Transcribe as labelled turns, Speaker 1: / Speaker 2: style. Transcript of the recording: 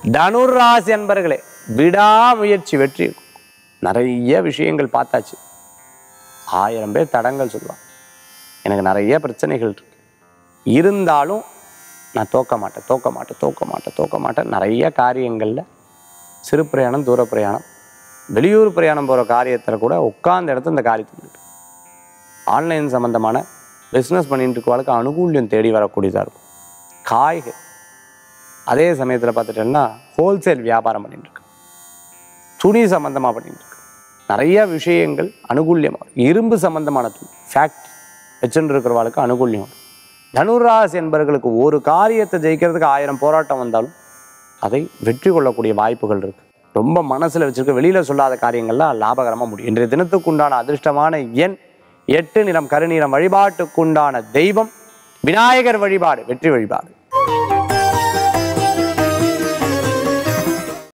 Speaker 1: தனுராசி அன்பர்களே விடாமுயற்சி வெற்றி நிறைய விஷயங்கள் பார்த்தாச்சு ஆயிரம் பேர் தடங்கள் சொல்லுவாங்க எனக்கு நிறைய பிரச்சனைகள் இருக்கு இருந்தாலும் நான் தோக்க மாட்டேன் தோக்க மாட்டேன் தோக்க மாட்டேன் தோக்க மாட்டேன் நிறைய காரியங்களில் சிறு பிரயாணம் தூர பிரயாணம் வெளியூர் பிரயாணம் போகிற காரியத்தில் கூட உட்கார்ந்த இடத்துல இந்த காரியத்தை முடிப்பேன் ஆன்லைன் சம்மந்தமான பிஸ்னஸ் பண்ணிட்டு இருக்கவளுக்கு அனுகூல்யம் தேடி வரக்கூடியதாக இருக்கும் காய்கள் அதே சமயத்தில் பார்த்துட்டோம்னா ஹோல்சேல் வியாபாரம் பண்ணிட்டு இருக்கு துணி சம்மந்தமாக பண்ணிட்டு இருக்கு நிறைய விஷயங்கள் அனுகூல்யமாக இருக்கும். இரும்பு சம்மந்தமான துணி ஃபேக்ட்ரி வச்சுட்டு இருக்கிறவளுக்கு அனுகூல்யம் வரும். தனுராசி என்பவர்களுக்கு ஒரு காரியத்தை ஜெயிக்கிறதுக்கு ஆயிரம் போராட்டம் வந்தாலும் அதை வெற்றி கொள்ளக்கூடிய வாய்ப்புகள் இருக்கு ரொம்ப மனசுல வச்சிருக்க வெளியில சொல்லாத காரியங்கள்லாம் லாபகரமா முடியும் இன்றைய தினத்துக்குண்டான அதிர்ஷ்டமான எண் எட்டு நிறம் கருநீரம் வழிபாட்டுக்குண்டான தெய்வம் விநாயகர் வழிபாடு வெற்றி வழிபாடு